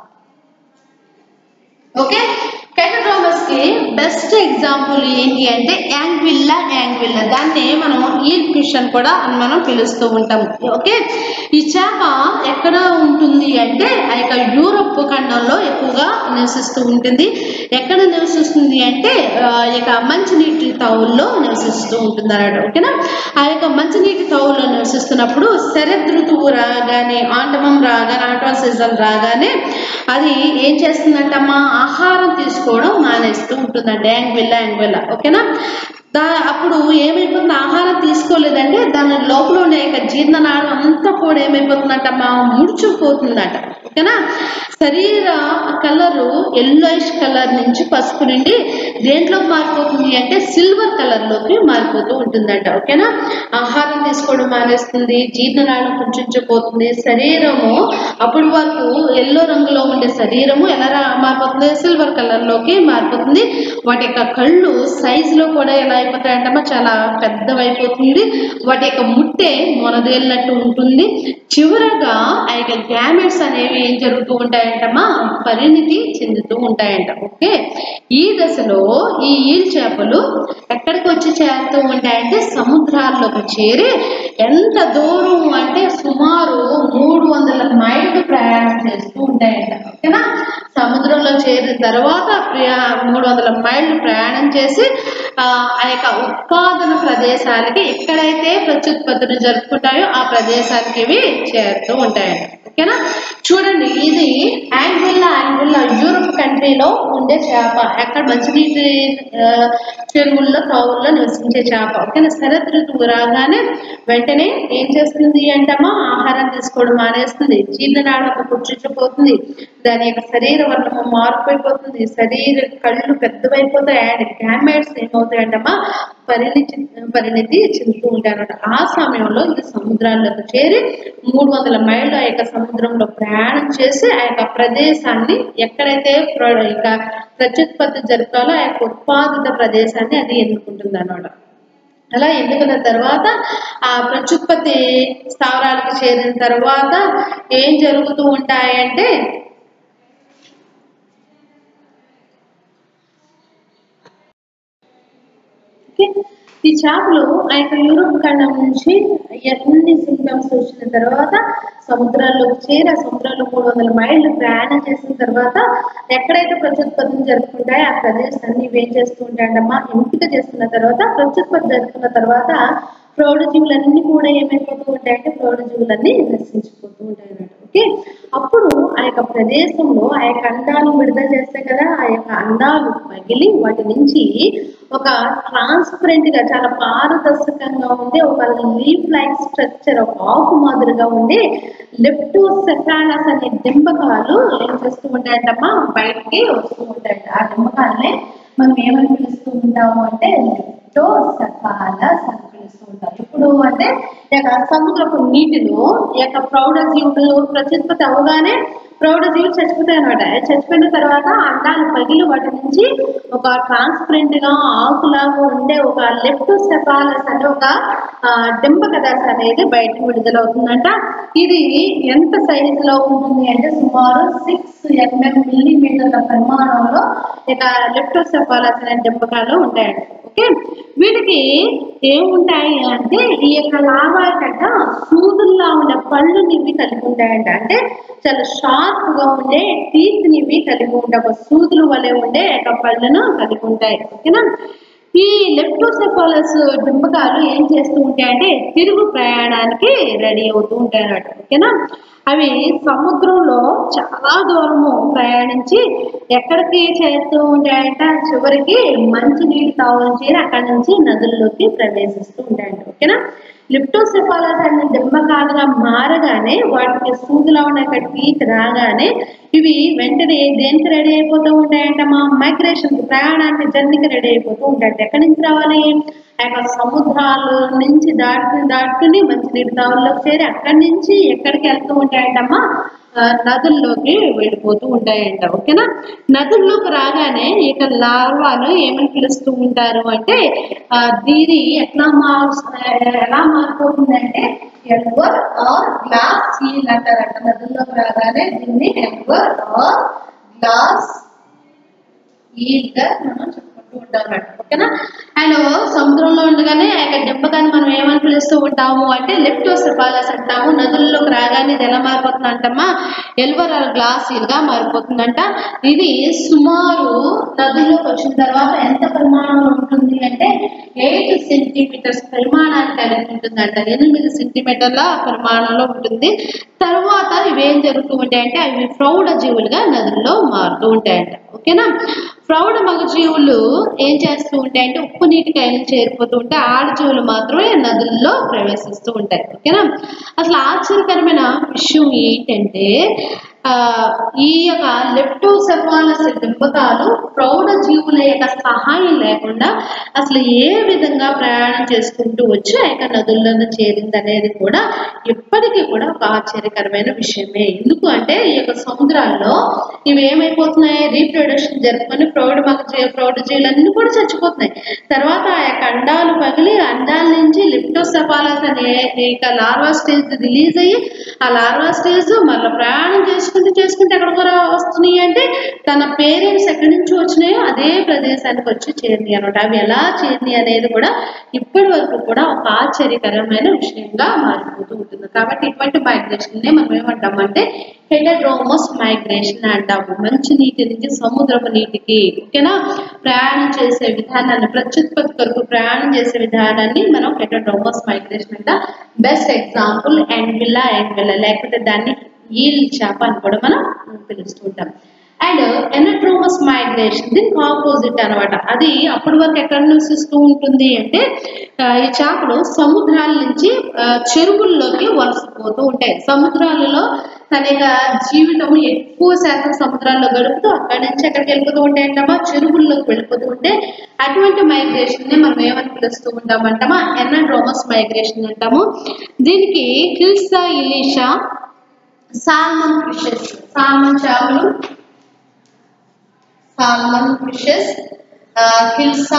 ఓకే కెటడ్రోమస్ కి బెస్ట్ ఎగ్జాంపుల్ ఏంటి అంటే యాంగ్విల్లా యాంగ్విల్లా దాన్ని మనం ఈల్ ఫిష్ అని కూడా మనం పిలుస్తూ ఉంటాం ఓకే ఈ చేప ఎక్కడ ఉంటుంది అంటే ఆ యొక్క యూరప్ ఖండంలో ఎక్కువగా నివసిస్తూ ఉంటుంది ఎక్కడ నివసిస్తుంది అంటే ఆ యొక్క మంచినీటి తావుల్లో నివసిస్తూ ఉంటుంది అన్నమాట ఓకేనా ఆ యొక్క మంచినీటి తావుల్లో నివసిస్తున్నప్పుడు శరద్ ఋతువు రాగానే ఆంటమం రాగానే ఆటం సీజన్ రాగానే అది ఏం చేస్తుందంటమ్మా ఆహారం తీసుకోవడం మానేస్తూ ఉంటుందండి యాంగ్విల్ల యాంగ్విల్ల ఓకేనా దా అప్పుడు ఏమైపోతుంది ఆహారం తీసుకోలేదంటే దాని లోపల ఉండే యొక్క జీర్ణనాళం అంతా కూడా ఏమైపోతుందంటమ్మా ముడుచుకుపోతుందట ఓకేనా శరీర కలరు ఎల్లోయిష్ కలర్ నుంచి పసుపు నుండి దేంట్లోకి మారిపోతుంది అంటే సిల్వర్ కలర్లోకి మారిపోతూ ఉంటుందంట ఓకేనా ఆహారం తీసుకోవడం మానేస్తుంది జీర్ణనాళం కుంచుకుపోతుంది శరీరము అప్పటి వరకు ఎల్లో రంగులో ఉండే శరీరము ఎలా రా- మారిపోతుంది సిల్వర్ కలర్లోకి మారిపోతుంది వాటి యొక్క కళ్ళు సైజులో కూడా ఎలా అయిపోతాయంటమ్మా చాలా పెద్దవైపోతుంది వాటి యొక్క ముట్టె మొనదేలినట్టు ఉంటుంది చివరగా ఆ యొక్క గ్యామెట్స్ అనేవి ఏం జరుగుతూ ఉంటాయంటమ్మా పరిణితి చెందుతూ ఉంటాయంట ఓకే ఈ దశలో ఈ ఈల్ చేపలు ఎక్కడికి వచ్చి చేరుతూ ఉంటాయంటే సముద్రాల్లోకి చేరి ఎంత దూరం అంటే సుమారు మూడు వందల మైళ్ళు ప్రయాణం చేస్తూ ఉంటాయంట ఓకేనా సముద్రంలో చేరిన తర్వాత ప్రయా మూడు వందల మైళ్ళు ప్రయాణం చేసి ఆ ఆ యొక్క ఉత్పాదన ప్రదేశాలకి ఎక్కడైతే ప్రత్యుత్పత్తిని జరుపుకుంటాయో ఆ ప్రదేశానికి ఇవి చేరుతూ ఉంటాయంట ఓకేనా చూడండి ఇది యాంగ్విల్లా యాంగ్విల్లా యూరోప్ కంట్రీలో ఉండే చేప ఎక్కడ మంచినీటి ఆ, చెరువుల్లో తావుల్లో నివసించే చేప ఓకేనా శరద్ ఋతువు రాగానే వెంటనే ఏం చేస్తుంది అంటమ్మా ఆహారం తీసుకోవడం మానేస్తుంది జీర్ణనాళం పుచ్చుకుపోతుంది దాని యొక్క శరీర వర్ణము మారిపోయిపోతుంది శరీర కళ్ళు పెద్దవైపోతాయి అండ్ గ్యామెట్స్ ఏమవుతాయంటమ్మా పరిణితి పరిణితి చెందుతూ ఉంటారన్నమాట ఆ సమయంలో ఇది సముద్రాల్లోకి చేరి మూడు వందల మైళ్ళు ఆ యొక్క సముద్రంలో ప్రయాణం చేసి ఆ యొక్క ప్రదేశాన్ని ఎక్కడైతే ప్ర- ఇక ప్రత్యుత్పత్తి జరపాలో ఆ యొక్క ఉత్పాదిత ప్రదేశాన్ని అది ఎన్నుకుంటుంది అన్నమాట అలా ఎన్నుకున్న తర్వాత ఆ ప్రత్యుత్పత్తి స్థావరాలకు చేరిన తర్వాత ఏం జరుగుతూ ఉంటాయంటే ఓకే ఈ చేపలు ఆ యొక్క యూరోప్ ఖండం నుంచి ఎన్ని సింటమ్స్ వచ్చిన తర్వాత సముద్రాల్లోకి చేరి ఆ సముద్రాల్లో మూడు వందల మైళ్ళు ప్రయాణం చేసిన తర్వాత ఎక్కడైతే ప్రత్యుత్పత్తిని జరుపుకుంటాయో ఆ ప్రదేశాన్ని ఇవి ఏం చేస్తూ ఉంటాయంటమ్మా ఎంపిక చేసుకున్న తర్వాత ప్రత్యుత్పత్తి జరుపుకున్న తర్వాత ప్రౌఢజీవులన్నీ కూడా ఏమైపోతూ ఉంటాయంటే ప్రౌఢజీవులన్నీ నశించిపోతూ ఉంటాయి అన్నమాట ఓకే అప్పుడు ఆ యొక్క ప్రదేశంలో ఆ యొక్క అండాలు విడుదల చేస్తాయి కదా ఆ యొక్క అండాలు పగిలి వాటి నుంచి ఒక ట్రాన్స్పరెంట్ గా చాలా పారదర్శకంగా ఉండే ఒక లీఫ్ లైక్ స్ట్రక్చర్ ఒక ఆకు మాదిరిగా ఉండే లెప్టోసెఫాలస్ అనే డింబకాలు ఏం చేస్తూ ఉంటాయంటమ్మా బయటికి వస్తూ ఉంటాయంట ఆ డింబకాలనే మనం ఏమని పిలుస్తూ ఉంటాము అంటే లెప్టోసెఫాలస్ అని పిలుస్తూ ఉంటాం ఇప్పుడు అంటే ఈ యొక్క సముద్రపు నీటిలో ఈ యొక్క ప్రౌఢ జీవులు ప్రత్యుత్పత్తి అవగానే ప్రౌఢజీవులు చచ్చిపోతాయి అనమాట చచ్చిపోయిన తర్వాత అండాలు పగిలి వాటి నుంచి ఒక ట్రాన్స్పరెంట్ గా ఆకులాగా ఉండే ఒక లెప్టోసెఫాలస్ అనే ఒక ఆ, డింబక దశ అనేది బయటకు విడుదలవుతుందంట ఇది ఎంత సైజులో ఉంటుంది అంటే సుమారు సిక్స్ ఎంఎం మిల్లీమీటర్ల పరిమాణంలో ఇక లెప్టోసెఫాలస్ అనే డింబకాలు ఉంటాయండి ఓకే వీటికి ఏముంటాయి అంటే ఈ యొక్క లావా కట్ట సూదుల్లా ఉండే పళ్ళు ఇవి కలిగి ఉంటాయంట అంటే చాలా షార్ప్ గా ఉండే టీత్ ఇవి కలిగి ఉంటాయి ఒక సూదులు వలె ఉండే యొక్క పళ్ళను కలిగి ఉంటాయి ఓకేనా ఈ లెప్టోసెఫాలస్ డింబకాలు ఏం చేస్తూ ఉంటాయంటే తిరుగు ప్రయాణానికి రెడీ అవుతూ ఉంటాయి అన్నమాట ఓకేనా అవి సముద్రంలో చాలా దూరము ప్రయాణించి ఎక్కడికి చేరుతూ ఉంటాయంట చివరికి మంచినీటి తావులు చేరి అక్కడి నుంచి నదుల్లోకి ప్రవేశిస్తూ ఉంటాయంట ఓకేనా లిప్టోసెఫాలస్ అనే డింబకాలుగా మారగానే వాటికి సూదులా ఉన్న టీత్ రాగానే ఇవి వెంటనే దేనికి రెడీ అయిపోతూ ఉంటాయంట మా మైగ్రేషన్ ప్రయాణానికి జర్నీకి రెడీ అయిపోతూ ఉంటాయంట ఎక్కడి నుంచి రావాలి ఆ యొక్క సముద్రాల నుంచి దాటుకుని దాటుకుని మంచినీటి తావుల్లోకి చేరి అక్కడి నుంచి ఎక్కడికి వెళ్తూ ఉంటాయంటమ్మా ఆ, నదుల్లోకి వెళ్ళిపోతూ ఉంటాయంట ఓకేనా నదుల్లోకి రాగానే ఇక లార్వాలు ఏమని పిలుస్తూ ఉంటారు అంటే ఆ, దీని ఎట్లా మారు ఎలా మారిపోతుందంటే ఎల్వర్ ఆర్ గ్లాస్ సీల్ అంటారంట నదుల్లోకి రాగానే దీన్ని ఎల్వర్ ఆర్ గ్లాస్ ఈల్ గా మనం చెప్పుకుంటూ ఉంటాం అన్నమాట ఓకేనా అండ్ సముద్రంలో ఉండగానే ఆ యొక్క దెబ్బకాన్ని మనం ఏమని పిలుస్తూ ఉంటాము అంటే లెప్టోసెఫాలస్ అంటాము నదుల్లోకి రాగానే ఇది ఎలా మారిపోతుంది అంటమ్మా ఎల్వర్ గ్లాస్ గా మారిపోతుందంట ఇది సుమారు నదుల్లోకి వచ్చిన తర్వాత ఎంత పరిమాణంలో ఉంటుంది అంటే ఎయిట్ సెంటీమీటర్స్ పరిమాణాన్ని కలిగి ఉంటుందంట ఎనిమిది సెంటీమీటర్ల పరిమాణంలో ఉంటుంది తర్వాత ఇవి ఏం జరుగుతూ ఉంటాయంటే అవి ప్రౌఢ జీవులుగా నదుల్లో మారుతూ ఉంటాయంట ఓకేనా ప్రౌఢ మగజీవులు ఏం చేస్తూ ఉంటాయంటే ఉప్పు నీటి కైలు చేరిపోతూ ఉంటే ఆడజీవులు మాత్రమే నదుల్లో ప్రవేశిస్తూ ఉంటాయి ఓకేనా అసలు ఆశ్చర్యకరమైన విషయం ఏంటంటే ఆ, ఈ యొక్క లెప్టోసెఫాలస్ డింబకాలు ప్రౌఢ జీవుల యొక్క సహాయం లేకుండా అసలు ఏ విధంగా ప్రయాణం చేసుకుంటూ వచ్చి ఆ యొక్క నదుల్లోనే చేరింది అనేది కూడా ఇప్పటికీ కూడా ఒక ఆశ్చర్యకరమైన విషయమే ఎందుకు అంటే ఈ యొక్క సముద్రాల్లో ఇవి ఏమైపోతున్నాయి రీప్రొడక్షన్ జరుపుకొని ప్రౌఢ మగ జీ- ప్రౌఢ జీవులన్నీ కూడా చచ్చిపోతున్నాయి తర్వాత ఆ యొక్క అండాలు పగిలి అండాల నుంచి లిప్టోసెఫాలస్ అనే ఇక లార్వా స్టేజ్ రిలీజ్ అయ్యి ఆ లార్వా స్టేజ్ మళ్ళీ ప్రయాణం చేసుకుంటూ చేసుకుంటే ఎక్కడ కూడా వస్తున్నాయి అంటే తన పేరెంట్స్ ఎక్కడి నుంచి వచ్చినాయో అదే ప్రదేశానికి వచ్చి చేరినాయి అనమాట అవి ఎలా చేరినాయి అనేది కూడా ఇప్పటి వరకు కూడా ఒక ఆశ్చర్యకరమైన విషయంగా మారిపోతూ ఉంటుంది కాబట్టి ఇటువంటి మైగ్రేషన్ నే మనం ఏమంటామంటే హెటడ్రోమస్ మైగ్రేషన్ అంటాము మంచి నీటి నుంచి సముద్రపు నీటికి ఓకేనా ప్రయాణం చేసే విధానాన్ని ప్రత్యుత్పత్తి కొరకు ప్రయాణం చేసే విధానాన్ని మనం హెటడ్రోమస్ మైగ్రేషన్ అంట best example anguilla anguilla లేకపోతే దాన్ని ఈల్ చేప అని కూడా మనం పిలుస్తూ ఉంటాం అండ్ ఎనట్రోమస్ మైగ్రేషన్ దీనికి ఆపోజిట్ అనమాట అది అప్పటి వరకు ఎక్కడ నివసిస్తూ ఉంటుంది అంటే ఆ, ఈ చేపలు సముద్రాల నుంచి ఆ, చెరువుల్లోకి వలసపోతూ ఉంటాయి సముద్రాలలో తన యొక్క జీవితం ఎక్కువ శాతం సముద్రాల్లో గడుపుతూ అక్కడి నుంచి ఎక్కడికి వెళ్ళిపోతూ ఉంటాయంటామా చెరువుల్లోకి వెళ్ళిపోతూ ఉంటే అటువంటి మైగ్రేషన్ ని మనం ఏమని పిలుస్తూ ఉంటామంటామా ఎనడ్రోమస్ మైగ్రేషన్ అంటాము దీనికి hilsa ilisha salmon fishes salmon చేపలు సాల్మన్ ఫిషెస్ హిల్సా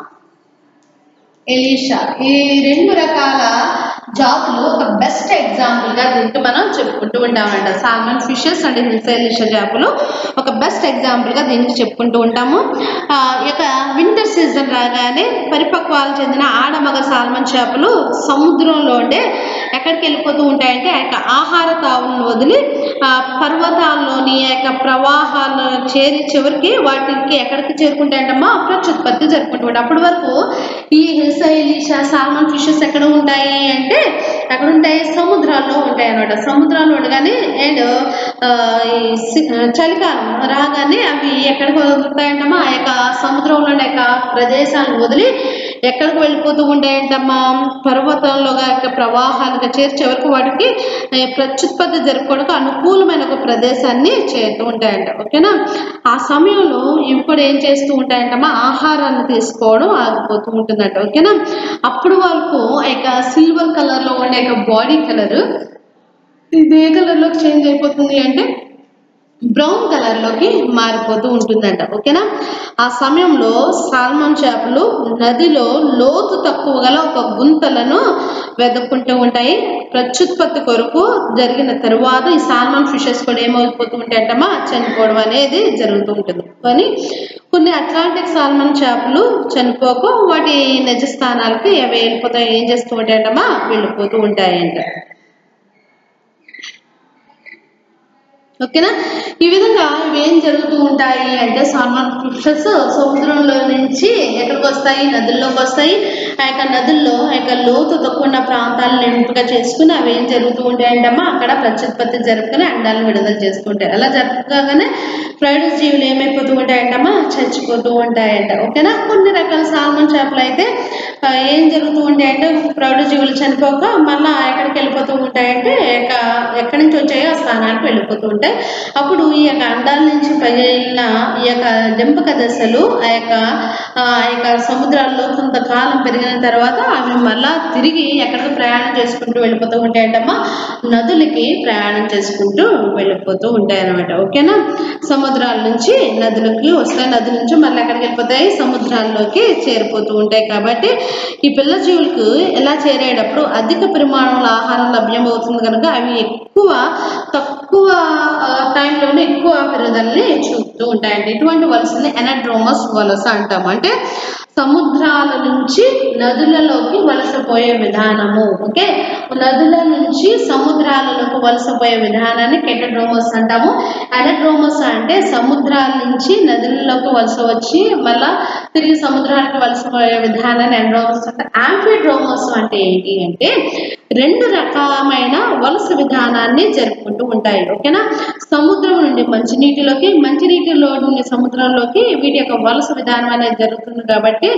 ఎలీషా ఈ రెండు రకాల జాతులు ఒక బెస్ట్ ఎగ్జాంపుల్ గా దీనికి మనం చెప్పుకుంటూ ఉంటామంట salmon fishes and hilsa ilisha చేపలు ఒక బెస్ట్ ఎగ్జాంపుల్ గా దీనికి చెప్పుకుంటూ ఉంటాము ఆ, ఇక వింటర్ సీజన్ రాగానే పరిపక్వాలు చెందిన ఆడమగ సాల్మన్ చేపలు సముద్రంలో ఉండే ఎక్కడికి వెళ్ళిపోతూ ఉంటాయంటే ఆ యొక్క ఆహార తావులను వదిలి ఆ పర్వతాల్లోని ఆ యొక్క ప్రవాహాలను చేరి చివరికి వాటికి ఎక్కడికి చేరుకుంటాయంటమ్మా ప్రత్యుత్పత్తి జరుపుకుంటూ ఉంటాయి అప్పటి వరకు ఈ హిల్సైలిషా సాల్మన్ ఫిషెస్ ఎక్కడ ఉంటాయి అంటే ఎక్కడ ఉంటాయి సముద్రాల్లో ఉంటాయి అన్నమాట సముద్రాల్లో ఉండగానే అండ్ ఈ సి- చలికాలం రాగానే అవి ఎక్కడికి వదులుతాయంటమ్మా ఆ యొక్క సముద్రంలో ఉండే యొక్క ప్రదేశాలను వదిలి ఎక్కడికి వెళ్ళిపోతూ ఉంటాయంటమ్మా పర్వతంలో యొక్క ప్రవాహాలుగా చేర్చే వరకు వాటికి ఏ, ప్రత్యుత్పత్తి జరుపుకోవడానికి అనుకూలమైన ఒక ప్రదేశాన్ని చేరుతూ ఉంటాయంట ఓకేనా ఆ సమయంలో ఇవి కూడా ఏం చేస్తూ ఉంటాయంటమ్మా ఆహారాన్ని తీసుకోవడం ఆగిపోతూ ఉంటుందంట ఓకేనా అప్పుడు వరకు ఆ యొక్క సిల్వర్ కలర్ లో ఉండే యొక్క బాడీ కలర్ ఇది ఏ కలర్ లోకి చేంజ్ అయిపోతుంది అంటే బ్రౌన్ కలర్ లోకి మారిపోతూ ఉంటుందంట ఓకేనా ఆ సమయంలో సాల్మన్ చేపలు నదిలో లోతు తక్కువ గల ఒక గుంతలను వెతుక్కుంటూ ఉంటాయి ప్రత్యుత్పత్తి కొరకు జరిగిన తరువాత ఈ సాల్మన్ ఫిషెస్ కూడా ఏమైపోతూ ఉంటాయంటమ్మా చనిపోవడం అనేది జరుగుతూ ఉంటుంది కానీ కొన్ని అట్లాంటిక్ సాల్మన్ చేపలు చనిపోక వాటి నిజ స్థానాలకి అవి వెళ్ళిపోతాయి ఏం చేస్తూ ఉంటాయంటమ్మా వెళ్ళిపోతూ ఉంటాయంట ఓకేనా ఈ విధంగా ఇవి ఏం జరుగుతూ ఉంటాయి అంటే సాల్మన్ ఫిషెస్ సముద్రంలో నుంచి ఎక్కడికి వస్తాయి నదుల్లోకి వస్తాయి ఆ యొక్క నదుల్లో ఆ యొక్క లోతు తక్కువ ఉన్న ప్రాంతాలను ఎంపిక చేసుకుని అవి ఏం జరుగుతూ ఉంటాయంటమ్మా అక్కడ ప్రత్యుత్పత్తి జరుపుకుని అండాలను విడుదల చేస్తుంటాయి అలా జరపగానే ఫ్రైడస్ జీవులు ఏమైపోతూ ఉంటాయంటమ్మా చచ్చిపోతూ ఉంటాయంట ఓకేనా కొన్ని రకాల సాల్మన్ చేపలు అయితే ఆ, ఏం జరుగుతూ ఉంటాయంటే ప్రౌఢ జీవులు చనిపోక మళ్ళా ఎక్కడికి వెళ్ళిపోతూ ఉంటాయంటే ఇక ఎక్కడి నుంచి వచ్చాయో ఆ స్థానానికి వెళ్ళిపోతూ ఉంటాయి అప్పుడు ఈ యొక్క అండాల నుంచి పగిలిన ఈ యొక్క జంపక దశలు ఆ యొక్క ఆ యొక్క సముద్రాల్లో కొంతకాలం పెరిగిన తర్వాత అవి మళ్ళా తిరిగి ఎక్కడికి ప్రయాణం చేసుకుంటూ వెళ్ళిపోతూ ఉంటాయంటమ్మా నదులకి ప్రయాణం చేసుకుంటూ వెళ్ళిపోతూ ఉంటాయి అన్నమాట ఓకేనా సముద్రాల నుంచి నదులకి వస్తాయి నదుల నుంచి మళ్ళీ ఎక్కడికి వెళ్ళిపోతాయి సముద్రాల్లోకి చేరిపోతూ ఉంటాయి కాబట్టి ఈ పిల్ల జీవులకు ఎలా చేరేటప్పుడు అధిక పరిమాణంలో ఆహారం లభ్యమవుతుంది కనుక అవి ఎక్కువ తక్కువ ఆ, టైంలోనే ఎక్కువ పెరుగుదలని చూపుతూ ఉంటాయండి ఇటువంటి వలసని ఎనడ్రోమస్ వలస అంటాము అంటే సముద్రాల నుంచి నదులలోకి వలసపోయే విధానము ఓకే నదుల నుంచి సముద్రాలలోకి వలసపోయే విధానాన్ని కెటడ్రోమస్ అంటాము అనడ్రోమస్ అంటే సముద్రాల నుంచి నదులలోకి వలస వచ్చి మళ్ళా తిరిగి సముద్రానికి వలసపోయే విధానాన్ని ఎండ్రోమస్ అంటే ఆంఫిడ్రోమస్ అంటే ఏంటి అంటే రెండు రకమైన వలస విధానాన్ని జరుపుకుంటూ ఉంటాయి ఓకేనా సముద్రం నుండి మంచినీటిలోకి మంచినీటిలో నుండి సముద్రంలోకి వీటి యొక్క వలస విధానం అనేది జరుగుతుంది కాబట్టి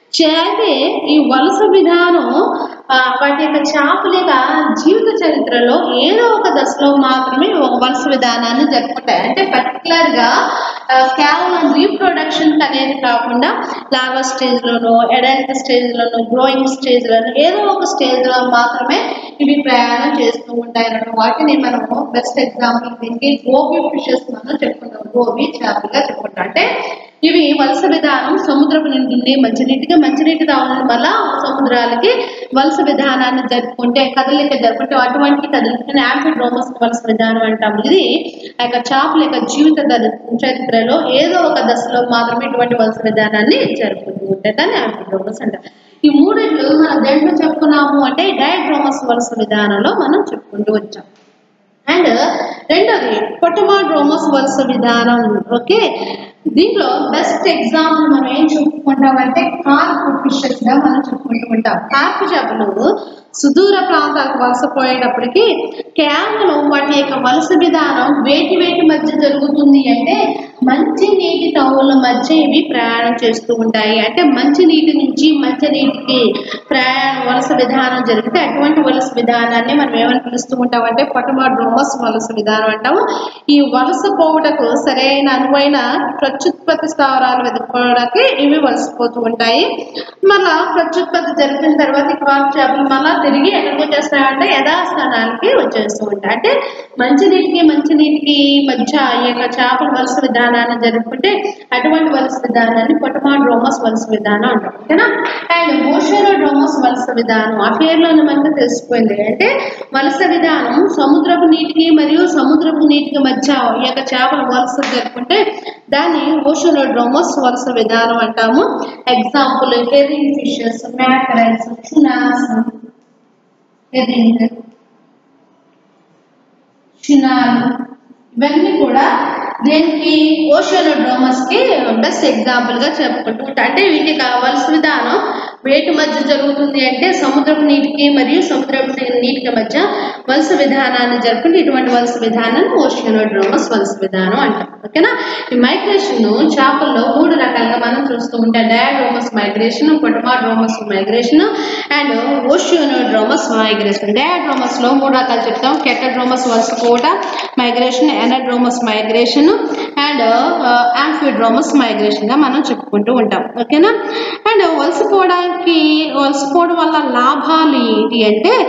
చేపే ఈ వలస విధానం ఆ, వాటి యొక్క చేపల యొక్క జీవిత చరిత్రలో ఏదో ఒక దశలో మాత్రమే ఒక వలస విధానాన్ని జరుపుకుంటాయి అంటే పర్టికులర్ గా ఆ, కేవలం రీప్రొడక్షన్ అనేది కాకుండా లార్వా స్టేజ్ లోనో ఎడల్ట్ స్టేజ్ లోనో గ్రోయింగ్ స్టేజ్ లోనో ఏదో ఒక స్టేజ్ లో మాత్రమే ఇవి ప్రయాణం చేస్తూ ఉంటాయి అన్నమాట వాటిని మనము బెస్ట్ ఎగ్జాంపుల్ దీనికి గోబీ ఫిషెస్ మనం చెప్పుకుంటాం గోబీ చేపలుగా చెప్పుకుంటాం అంటే ఇవి వలస విధానం సముద్రపు నుండి మంచినీటికి మంచినీటి దావులను మళ్ళా సముద్రాలకి వలస విధానాన్ని జరుపుకుంటే కదలిక జరుపుకుంటే అటువంటి కదలికని యాంఫిడ్రోమస్ వలస విధానం అంటాము ఇది ఆ యొక్క చేపల యొక్క జీవిత ద- చరిత్రలో ఏదో ఒక దశలో మాత్రమే ఇటువంటి వలస విధానాన్ని జరుపుకుంటూ ఉంటాయి దాన్ని యాంఫిడ్రోమస్ అంటారు ఈ మూడిట్లు మనం దేంట్లో చెప్పుకున్నాము అంటే డయాడ్రోమస్ వలస విధానంలో మనం చెప్పుకుంటూ వచ్చాం అండ్ రెండోది పొటమాడ్రోమస్ వలస విధానం ఓకే దీంట్లో బెస్ట్ ఎగ్జాంపుల్ మనం ఏం చెప్పుకుంటామంటే కార్ప్ ఫిషెస్ గా మనం చెప్పుకుంటూ ఉంటాం కార్ప్ చేపలు సుదూర ప్రాంతాలకు వలసపోయేటప్పటికి కేవలం వాటి యొక్క వలస విధానం వేటి వేటి మధ్య జరుగుతుంది అంటే మంచి నీటి టౌన్ల మధ్య ఇవి ప్రయాణం చేస్తూ ఉంటాయి అంటే మంచి నీటి నుంచి మంచి నీటికి ప్రయాణం వలస విధానం జరిగితే అటువంటి వలస విధానాన్ని మనం ఏమని పిలుస్తూ ఉంటామంటే పటమాడ్రోమస్ వలస విధానం అంటాము ఈ వలస పోవుటకు సరైన అనువైన ప్రత్యుత్పత్తి స్థావరాలు వెతుక్కోవడానికి ఇవి వలసపోతూ ఉంటాయి మళ్ళా ప్రత్యుత్పత్తి జరిపిన తర్వాత ఈ క్రాప్ చేపలు మళ్ళా తిరిగి ఎక్కడికి వచ్చేస్తాయంటే యథాస్థానానికి వచ్చేస్తూ ఉంటాయి అంటే మంచినీటికి మంచినీటికి మధ్య ఈ యొక్క చేపల వలస విధానాన్ని జరుపుకుంటే అటువంటి వలస విధానాన్ని పొటమాడ్రోమస్ వలస విధానం అంటాం ఓకేనా అండ్ మోషోరోడ్రోమస్ వలస విధానం ఆ పేరులోనే మనకు తెలిసిపోయింది అంటే వలస విధానం సముద్రపు నీటికి మరియు సముద్రపు నీటికి మధ్య ఈ యొక్క చేపల వలస జరుపుకుంటే దాన్ని ఓషనోడ్రోమస్ వలస విధానం అంటాము example herring fishes mackerels tunas herring చినాలు ఇవన్నీ కూడా దేనికి ఓషనోడ్రోమస్ కి బెస్ట్ ఎగ్జాంపుల్ గా చెప్పుకుంటూ ఉంటాం అంటే వీటికి కావాల్సిన విధానం వేటి మధ్య జరుగుతుంది అంటే సముద్రపు నీటికి మరియు సముద్రపు నీటికి మధ్య వలస విధానాన్ని జరుపుకుంటే ఇటువంటి వలస విధానాన్ని ఓషియనోడ్రోమస్ వలస విధానం అంటాం ఓకేనా ఈ మైగ్రేషన్ చేపల్లో మూడు రకాలుగా మనం చూస్తూ ఉంటాం diadromous migration potamodromous migration and oceanodromous migration diadromous లో మూడు రకాలు చెప్తాం కెటడ్రోమస్ వలస పోట migration anadromous migration and amphidromous migration గా మనం చెప్పుకుంటూ ఉంటాం ఓకేనా అండ్ వలసపోవడానికి వలసపోవడం వల్ల లాభాలు ఏంటి అంటే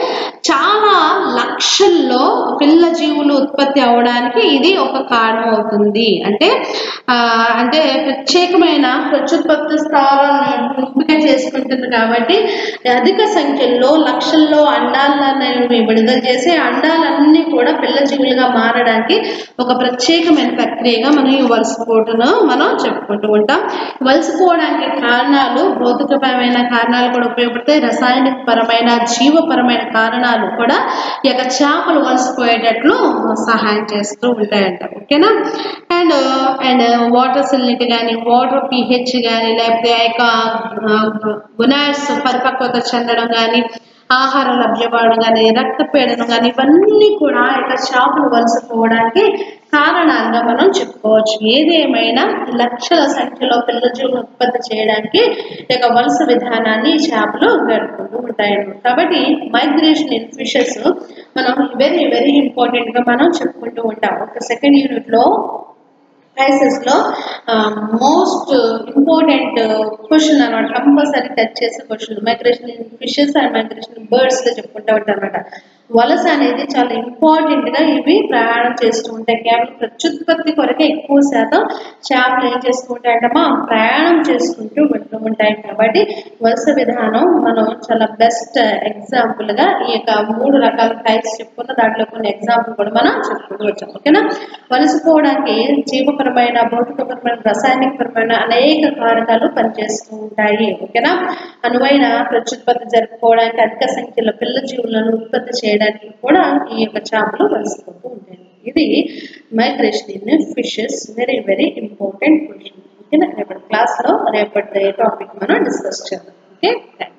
చాలా లక్షల్లో పిల్ల జీవులు ఉత్పత్తి అవడానికి ఇది ఒక కారణం అవుతుంది అంటే ఆ, అంటే ప్రత్యేకమైన ప్రత్యుత్పత్తి స్థావరాలను ఎంపిక చేసుకుంటుంది కాబట్టి అధిక సంఖ్యలో లక్షల్లో అండాలను విడుదల చేసి ఆ అండాలన్నీ కూడా పిల్ల జీవులుగా మారడానికి ఒక ప్రత్యేకమైన ప్రక్రియగా మనం ఈ వలసపోటును మనం చెప్పుకుంటూ ఉంటాం వలసపోవడానికి కారణాలు భౌతికపరమైన కారణాలు కూడా ఉపయోగపడతాయి రసాయనిక పరమైన జీవపరమైన కారణాలు కూడా ఈ యొక్క చేపలు వలసపోయేటట్లు సహాయం చేస్తూ ఉంటాయంట ఓకేనా అండ్ అండ్ వాటర్ సెలినిటీ కానీ వాటర్ పిహెచ్ కానీ లేకపోతే ఆ యొక్క గునాస్ పరిపక్వత చెందడం కానీ ఆహారం లభ్యపడడం కానీ రక్తపీడనం కానీ ఇవన్నీ కూడా ఆ యొక్క చేపలు వలసపోవడానికి కారణాలుగా మనం చెప్పుకోవచ్చు ఏది ఏమైనా లక్షల సంఖ్యలో పిల్ల జీవులను ఉత్పత్తి చేయడానికి ఈ యొక్క వలస విధానాన్ని ఈ చేపలు గడుపుకుంటూ ఉంటాయన్నమాట కాబట్టి మైగ్రేషన్ ఇన్ ఫిషెస్ మనం వెరీ వెరీ ఇంపార్టెంట్ గా మనం చెప్పుకుంటూ ఉంటాం ఒక సెకండ్ యూనిట్ లో క్రైసిస్ లో మోస్ట్ ఇంపార్టెంట్ క్వశ్చన్ అనమాట కంపల్సరీ టచ్ చేసే question migration in fishes and migration birds లో చెప్పుకుంటూ ఉంటారు అనమాట వలస అనేది చాలా ఇంపార్టెంట్ గా ఇవి ప్రయాణం చేస్తూ ఉంటాయి కేవలం ప్రత్యుత్పత్తి కొరకే ఎక్కువ శాతం చేపలు ఏం చేస్తూ ఉంటాయంటమ్మా ప్రయాణం చేసుకుంటూ వెళ్తూ ఉంటాయి కాబట్టి వలస విధానం మనం చాలా బెస్ట్ ఎగ్జాంపుల్ గా ఈ యొక్క మూడు రకాల టైప్స్ చెప్పుకున్న దాంట్లో కొన్ని ఎగ్జాంపుల్ కూడా మనం చెప్పుకుంటూ వచ్చాం ఓకేనా వలసపోవడానికి జీవపరమైన భౌతికపరమైన రసాయనికపరమైన అనేక కారకాలు పనిచేస్తూ ఉంటాయి ఓకేనా అనువైన ప్రత్యుత్పత్తి జరుపుకోవడానికి అధిక సంఖ్యలో పిల్ల జీవులను ఉత్పత్తి చేయడానికి కూడా ఈ యొక్క చేపలు వలసపోతూ ఉంటాయి ఇది migration in fishes very very important question ఓకేనా రేపటి క్లాస్లో రేపటి టాపిక్ మనం డిస్కస్ చేద్దాం ఓకే